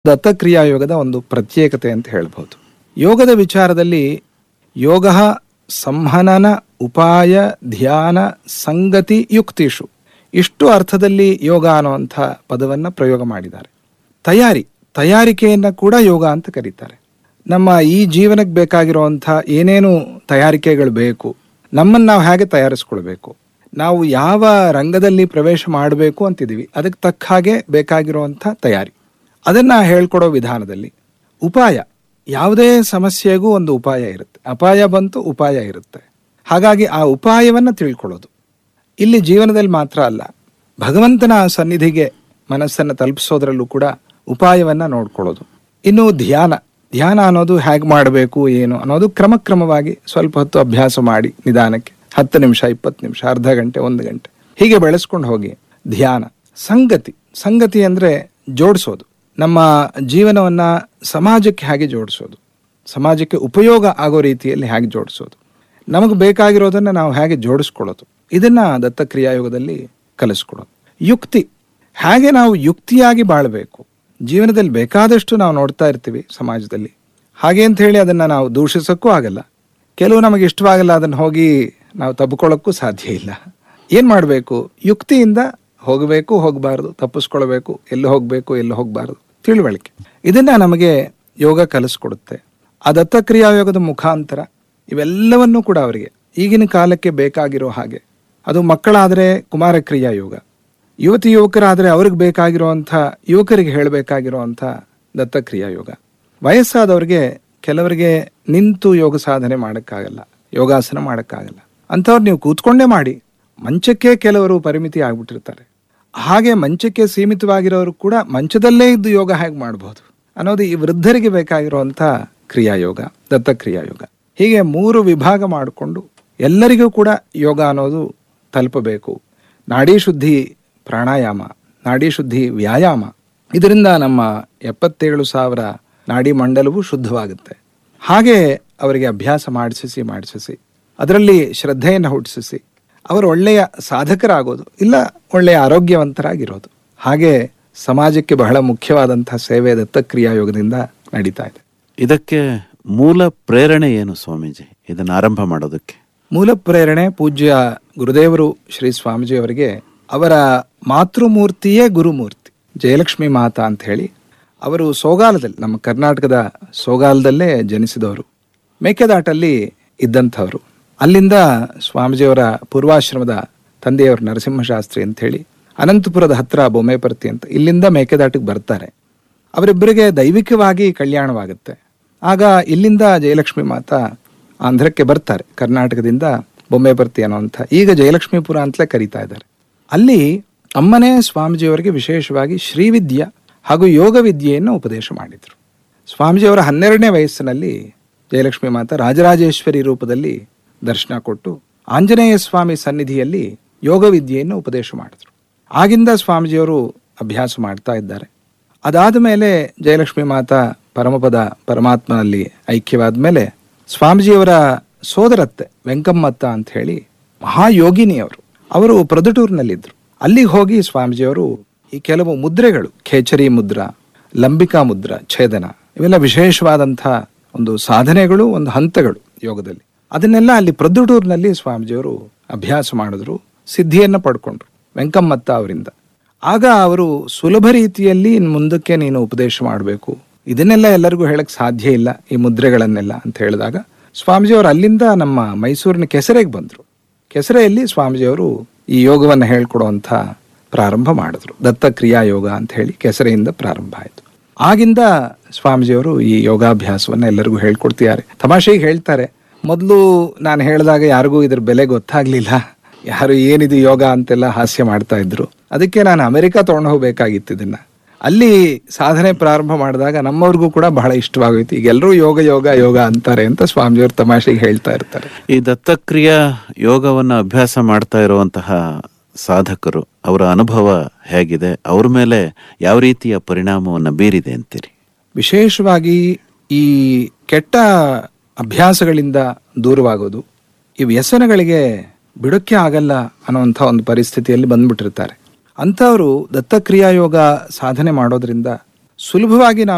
ದತ್ತಕ್ರಿಯಾ ಯೋಗದ ಒಂದು ಪ್ರತ್ಯೇಕತೆ ಅಂತ ಹೇಳ್ಬೋದು ಯೋಗದ ವಿಚಾರದಲ್ಲಿ ಯೋಗ ಸಂಹನನ ಉಪಾಯ ಧ್ಯಾನ ಸಂಗತಿ ಯುಕ್ತಿಷು ಇಷ್ಟು ಅರ್ಥದಲ್ಲಿ ಯೋಗ ಅನ್ನುವಂಥ ಪದವನ್ನು ಪ್ರಯೋಗ ಮಾಡಿದ್ದಾರೆ ತಯಾರಿ ತಯಾರಿಕೆಯನ್ನ ಕೂಡ ಯೋಗ ಅಂತ ಕರೀತಾರೆ ನಮ್ಮ ಈ ಜೀವನಕ್ಕೆ ಬೇಕಾಗಿರುವಂಥ ಏನೇನು ತಯಾರಿಕೆಗಳು ಬೇಕು ನಮ್ಮನ್ನು ನಾವು ಹೇಗೆ ತಯಾರಿಸ್ಕೊಳ್ಬೇಕು ನಾವು ಯಾವ ರಂಗದಲ್ಲಿ ಪ್ರವೇಶ ಮಾಡಬೇಕು ಅಂತಿದ್ದೀವಿ ಅದಕ್ಕೆ ತಕ್ಕ ಹಾಗೆ ಬೇಕಾಗಿರುವಂಥ ತಯಾರಿ ಅದನ್ನ ಹೇಳ್ಕೊಡೋ ವಿಧಾನದಲ್ಲಿ ಉಪಾಯ ಯಾವುದೇ ಸಮಸ್ಯೆಗೂ ಒಂದು ಉಪಾಯ ಇರುತ್ತೆ ಅಪಾಯ ಬಂತು ಉಪಾಯ ಇರುತ್ತೆ ಹಾಗಾಗಿ ಆ ಉಪಾಯವನ್ನು ತಿಳ್ಕೊಳ್ಳೋದು ಇಲ್ಲಿ ಜೀವನದಲ್ಲಿ ಮಾತ್ರ ಅಲ್ಲ ಭಗವಂತನ ಸನ್ನಿಧಿಗೆ ಮನಸ್ಸನ್ನು ತಲುಪಿಸೋದ್ರಲ್ಲೂ ಕೂಡ ಉಪಾಯವನ್ನ ನೋಡ್ಕೊಳ್ಳೋದು ಇನ್ನು ಧ್ಯಾನ ಧ್ಯಾನ ಅನ್ನೋದು ಹೇಗೆ ಮಾಡಬೇಕು ಏನು ಅನ್ನೋದು ಕ್ರಮಕ್ರಮವಾಗಿ ಸ್ವಲ್ಪ ಹೊತ್ತು ಅಭ್ಯಾಸ ಮಾಡಿ ನಿಧಾನಕ್ಕೆ ಹತ್ತು ನಿಮಿಷ ಇಪ್ಪತ್ತು ನಿಮಿಷ ಅರ್ಧ ಗಂಟೆ ಒಂದು ಗಂಟೆ ಹೀಗೆ ಬೆಳೆಸ್ಕೊಂಡು ಹೋಗಿ ಧ್ಯಾನ ಸಂಗತಿ ಸಂಗತಿ ಅಂದ್ರೆ ಜೋಡಿಸೋದು ನಮ್ಮ ಜೀವನವನ್ನ ಸಮಾಜಕ್ಕೆ ಹೇಗೆ ಜೋಡಿಸೋದು ಸಮಾಜಕ್ಕೆ ಉಪಯೋಗ ಆಗೋ ರೀತಿಯಲ್ಲಿ ಹೇಗೆ ಜೋಡಿಸೋದು ನಮಗೆ ಬೇಕಾಗಿರೋದನ್ನ ನಾವು ಹೇಗೆ ಜೋಡಿಸ್ಕೊಳ್ಳೋದು ಇದನ್ನ ದತ್ತಕ್ರಿಯಾಯೋಗದಲ್ಲಿ ಕಲಿಸ್ಕೊಡೋದು ಯುಕ್ತಿ ಹೇಗೆ ನಾವು ಯುಕ್ತಿಯಾಗಿ ಬಾಳಬೇಕು ಜೀವನದಲ್ಲಿ ಬೇಕಾದಷ್ಟು ನಾವು ನೋಡ್ತಾ ಇರ್ತೀವಿ ಸಮಾಜದಲ್ಲಿ ಹಾಗೆ ಅಂತ ಹೇಳಿ ಅದನ್ನ ನಾವು ದೂಷಿಸಕ್ಕೂ ಆಗಲ್ಲ ಕೆಲವು ನಮಗೆ ಇಷ್ಟವಾಗಲ್ಲ ಅದನ್ನ ಹೋಗಿ ನಾವು ತಬ್ಕೊಳ್ಳೋಕ್ಕೂ ಸಾಧ್ಯ ಇಲ್ಲ ಏನ್ ಮಾಡಬೇಕು ಯುಕ್ತಿಯಿಂದ ಹೋಗಬೇಕು ಹೋಗಬಾರದು ತಪ್ಪಿಸ್ಕೊಳ್ಬೇಕು ಎಲ್ಲಿ ಹೋಗಬೇಕು ಎಲ್ಲಿ ಹೋಗಬಾರದು ತಿಳುವಳಿಕೆ ಇದನ್ನ ನಮಗೆ ಯೋಗ ಕಲಿಸ್ಕೊಡುತ್ತೆ ಆ ದತ್ತಕ್ರಿಯಾ ಯೋಗದ ಮುಖಾಂತರ ಇವೆಲ್ಲವನ್ನೂ ಕೂಡ ಅವರಿಗೆ ಈಗಿನ ಕಾಲಕ್ಕೆ ಬೇಕಾಗಿರೋ ಹಾಗೆ ಅದು ಮಕ್ಕಳಾದರೆ ಕುಮಾರ ಕ್ರಿಯಾ ಯೋಗ ಯುವತಿ ಯುವಕರಾದರೆ ಅವ್ರಿಗೆ ಬೇಕಾಗಿರುವಂಥ ಯುವಕರಿಗೆ ಹೇಳಬೇಕಾಗಿರುವಂಥ ದತ್ತಕ್ರಿಯಾ ಯೋಗ ವಯಸ್ಸಾದವ್ರಿಗೆ ಕೆಲವರಿಗೆ ನಿಂತು ಯೋಗ ಸಾಧನೆ ಮಾಡೋಕ್ಕಾಗಲ್ಲ ಯೋಗಾಸನ ಮಾಡೋಕ್ಕಾಗಲ್ಲ ಅಂಥವ್ರು ನೀವು ಕೂತ್ಕೊಂಡೇ ಮಾಡಿ ಮಂಚಕ್ಕೆ ಕೆಲವರು ಪರಿಮಿತಿ ಆಗ್ಬಿಟ್ಟಿರ್ತಾರೆ ಹಾಗೆ ಮಂಚಕ್ಕೆ ಸೀಮಿತವಾಗಿರೋರು ಕೂಡ ಮಂಚದಲ್ಲೇ ಇದ್ದು ಯೋಗ ಹೇಗೆ ಮಾಡಬಹುದು ಅನ್ನೋದು ಈ ವೃದ್ಧರಿಗೆ ಬೇಕಾಗಿರುವಂಥ ಕ್ರಿಯಾಯೋಗ ದತ್ತಕ್ರಿಯಾ ಯೋಗ ಹೀಗೆ ಮೂರು ವಿಭಾಗ ಮಾಡಿಕೊಂಡು ಎಲ್ಲರಿಗೂ ಕೂಡ ಯೋಗ ಅನ್ನೋದು ತಲುಪಬೇಕು ನಾಡಿ ಶುದ್ಧಿ ಪ್ರಾಣಾಯಾಮ ನಾಡಿ ಶುದ್ಧಿ ವ್ಯಾಯಾಮ ಇದರಿಂದ ನಮ್ಮ ಎಪ್ಪತ್ತೇಳು ಸಾವಿರ ನಾಡಿ ಮಂಡಲವು ಶುದ್ಧವಾಗುತ್ತೆ ಹಾಗೆ ಅವರಿಗೆ ಅಭ್ಯಾಸ ಮಾಡಿಸಿಸಿ ಮಾಡಿಸಿಸಿ ಅದರಲ್ಲಿ ಶ್ರದ್ಧೆಯನ್ನು ಹುಟ್ಟಿಸಿಸಿ ಅವರು ಒಳ್ಳೆಯ ಸಾಧಕರಾಗೋದು ಇಲ್ಲ ಒಳ್ಳೆಯ ಆರೋಗ್ಯವಂತರಾಗಿರೋದು ಹಾಗೆ ಸಮಾಜಕ್ಕೆ ಬಹಳ ಮುಖ್ಯವಾದಂತಹ ಸೇವೆ ದತ್ತಕ್ರಿಯಾ ಯೋಗದಿಂದ ನಡೀತಾ ಇದೆ ಇದಕ್ಕೆ ಮೂಲ ಪ್ರೇರಣೆ ಏನು ಸ್ವಾಮೀಜಿ ಇದನ್ನ ಆರಂಭ ಮಾಡೋದಕ್ಕೆ ಮೂಲ ಪ್ರೇರಣೆ ಪೂಜ್ಯ ಗುರುದೇವರು ಶ್ರೀ ಸ್ವಾಮೀಜಿ ಅವರಿಗೆ ಅವರ ಮಾತೃಮೂರ್ತಿಯೇ ಗುರುಮೂರ್ತಿ ಜಯಲಕ್ಷ್ಮಿ ಮಾತಾ ಅಂತ ಹೇಳಿ ಅವರು ಸೋಗಾಲದಲ್ಲಿ ನಮ್ಮ ಕರ್ನಾಟಕದ ಸೋಗಾಲದಲ್ಲೇ ಜನಿಸಿದವರು ಮೇಕೆದಾಟಲ್ಲಿ ಇದ್ದಂಥವರು ಅಲ್ಲಿಂದ ಸ್ವಾಮೀಜಿಯವರ ಪೂರ್ವಾಶ್ರಮದ ತಂದೆಯವರು ನರಸಿಂಹಶಾಸ್ತ್ರಿ ಅಂತ ಹೇಳಿ ಅನಂತಪುರದ ಹತ್ರ ಬೊಮ್ಮೆಪರ್ತಿ ಅಂತ ಇಲ್ಲಿಂದ ಮೇಕೆದಾಟಿಗೆ ಬರ್ತಾರೆ ಅವರಿಬ್ಬರಿಗೆ ದೈವಿಕವಾಗಿ ಕಲ್ಯಾಣವಾಗುತ್ತೆ ಆಗ ಇಲ್ಲಿಂದ ಜಯಲಕ್ಷ್ಮಿ ಮಾತಾ ಆಂಧ್ರಕ್ಕೆ ಬರ್ತಾರೆ ಕರ್ನಾಟಕದಿಂದ ಬೊಮ್ಮೆಪರ್ತಿ ಅನ್ನೋಂಥ ಈಗ ಜಯಲಕ್ಷ್ಮೀಪುರ ಅಂತಲೇ ಕರೀತಾ ಇದ್ದಾರೆ ಅಲ್ಲಿ ಅಮ್ಮನೇ ಸ್ವಾಮೀಜಿಯವರಿಗೆ ವಿಶೇಷವಾಗಿ ಶ್ರೀವಿದ್ಯ ಹಾಗೂ ಯೋಗ ವಿದ್ಯೆಯನ್ನು ಉಪದೇಶ ಮಾಡಿದರು ಸ್ವಾಮೀಜಿಯವರ ಹನ್ನೆರಡನೇ ವಯಸ್ಸಿನಲ್ಲಿ ಜಯಲಕ್ಷ್ಮಿ ಮಾತಾ ರಾಜರಾಜೇಶ್ವರಿ ರೂಪದಲ್ಲಿ ದರ್ಶನ ಕೊಟ್ಟು ಆಂಜನೇಯ ಸ್ವಾಮಿ ಸನ್ನಿಧಿಯಲ್ಲಿ ಯೋಗ ವಿದ್ಯೆಯನ್ನು ಉಪದೇಶ ಮಾಡಿದ್ರು ಆಗಿಂದ ಸ್ವಾಮೀಜಿಯವರು ಅಭ್ಯಾಸ ಮಾಡ್ತಾ ಇದ್ದಾರೆ ಅದಾದ ಮೇಲೆ ಜಯಲಕ್ಷ್ಮಿ ಮಾತಾ ಪರಮಪದ ಪರಮಾತ್ಮನಲ್ಲಿ ಐಕ್ಯವಾದ ಮೇಲೆ ಸ್ವಾಮೀಜಿಯವರ ಸೋದರತ್ತೆ ವೆಂಕಮ್ಮತ್ತ ಅಂತ ಹೇಳಿ ಮಹಾಯೋಗಿನಿಯವರು ಅವರು ಪ್ರೊದಟೂರ್ನಲ್ಲಿದ್ದರು ಅಲ್ಲಿಗೆ ಹೋಗಿ ಸ್ವಾಮೀಜಿಯವರು ಈ ಕೆಲವು ಮುದ್ರೆಗಳು ಖೇಚರಿ ಮುದ್ರಾ ಲಂಬಿಕಾ ಮುದ್ರಾ ಛೇದನ ಇವೆಲ್ಲ ವಿಶೇಷವಾದಂಥ ಒಂದು ಸಾಧನೆಗಳು ಒಂದು ಹಂತಗಳು ಯೋಗದಲ್ಲಿ ಅದನ್ನೆಲ್ಲ ಅಲ್ಲಿ ಪ್ರೊದ್ದುಟೂರ್ನಲ್ಲಿ ಸ್ವಾಮೀಜಿಯವರು ಅಭ್ಯಾಸ ಮಾಡಿದ್ರು ಸಿದ್ಧಿಯನ್ನ ಪಡ್ಕೊಂಡ್ರು ವೆಂಕಮ್ಮತ್ತ ಅವರಿಂದ ಆಗ ಅವರು ಸುಲಭ ರೀತಿಯಲ್ಲಿ ಇನ್ ಮುಂದಕ್ಕೆ ನೀನು ಉಪದೇಶ ಮಾಡಬೇಕು ಇದನ್ನೆಲ್ಲ ಎಲ್ಲರಿಗೂ ಹೇಳಕ್ ಸಾಧ್ಯ ಇಲ್ಲ ಈ ಮುದ್ರೆಗಳನ್ನೆಲ್ಲ ಅಂತ ಹೇಳಿದಾಗ ಸ್ವಾಮೀಜಿಯವರು ಅಲ್ಲಿಂದ ನಮ್ಮ ಮೈಸೂರಿನ ಕೆಸರೆಗೆ ಬಂದರು ಕೆಸರೆಯಲ್ಲಿ ಸ್ವಾಮೀಜಿಯವರು ಈ ಯೋಗವನ್ನು ಹೇಳ್ಕೊಡುವಂಥ ಪ್ರಾರಂಭ ಮಾಡಿದ್ರು ದತ್ತ ಕ್ರಿಯಾ ಯೋಗ ಅಂತ ಹೇಳಿ ಕೆಸರೆಯಿಂದ ಪ್ರಾರಂಭ ಆಯಿತು ಆಗಿಂದ ಸ್ವಾಮೀಜಿಯವರು ಈ ಯೋಗಾಭ್ಯಾಸವನ್ನ ಎಲ್ಲರಿಗೂ ಹೇಳ್ಕೊಡ್ತಿದ್ದಾರೆ ತಮಾಷೆಗೆ ಹೇಳ್ತಾರೆ ಮೊದಲು ನಾನು ಹೇಳಿದಾಗ ಯಾರಿಗೂ ಇದ್ರ ಬೆಲೆ ಗೊತ್ತಾಗ್ಲಿಲ್ಲ ಯಾರು ಏನಿದು ಯೋಗ ಅಂತೆಲ್ಲ ಹಾಸ್ಯ ಮಾಡ್ತಾ ಇದ್ರು ಅದಕ್ಕೆ ನಾನು ಅಮೆರಿಕ ತಗೊಂಡು ಹೋಗ್ಬೇಕಾಗಿತ್ತು ಇದನ್ನ ಅಲ್ಲಿ ಸಾಧನೆ ಪ್ರಾರಂಭ ಮಾಡಿದಾಗ ನಮ್ಮವ್ರಿಗೂ ಕೂಡ ಬಹಳ ಇಷ್ಟವಾಗೋಯ್ತು ಈಗ ಎಲ್ಲರೂ ಯೋಗ ಯೋಗ ಯೋಗ ಅಂತಾರೆ ಅಂತ ಸ್ವಾಮೀಜಿಯವರು ತಮಾಷೆಗೆ ಹೇಳ್ತಾ ಇರ್ತಾರೆ ಈ ದತ್ತಕ್ರಿಯಾ ಯೋಗವನ್ನ ಅಭ್ಯಾಸ ಮಾಡ್ತಾ ಇರುವಂತಹ ಸಾಧಕರು ಅವರ ಅನುಭವ ಹೇಗಿದೆ ಅವ್ರ ಮೇಲೆ ಯಾವ ರೀತಿಯ ಪರಿಣಾಮವನ್ನ ಬೀರಿದೆ ಅಂತೀರಿ ವಿಶೇಷವಾಗಿ ಈ ಕೆಟ್ಟ ಅಭ್ಯಾಸಗಳಿಂದ ದೂರವಾಗೋದು ಈ ವ್ಯಸನಗಳಿಗೆ ಬಿಡೋಕ್ಕೆ ಆಗಲ್ಲ ಅನ್ನೋಂಥ ಒಂದು ಪರಿಸ್ಥಿತಿಯಲ್ಲಿ ಬಂದ್ಬಿಟ್ಟಿರ್ತಾರೆ ಅಂಥವರು ದತ್ತಕ್ರಿಯಾ ಯೋಗ ಸಾಧನೆ ಮಾಡೋದ್ರಿಂದ ಸುಲಭವಾಗಿ ನಾವು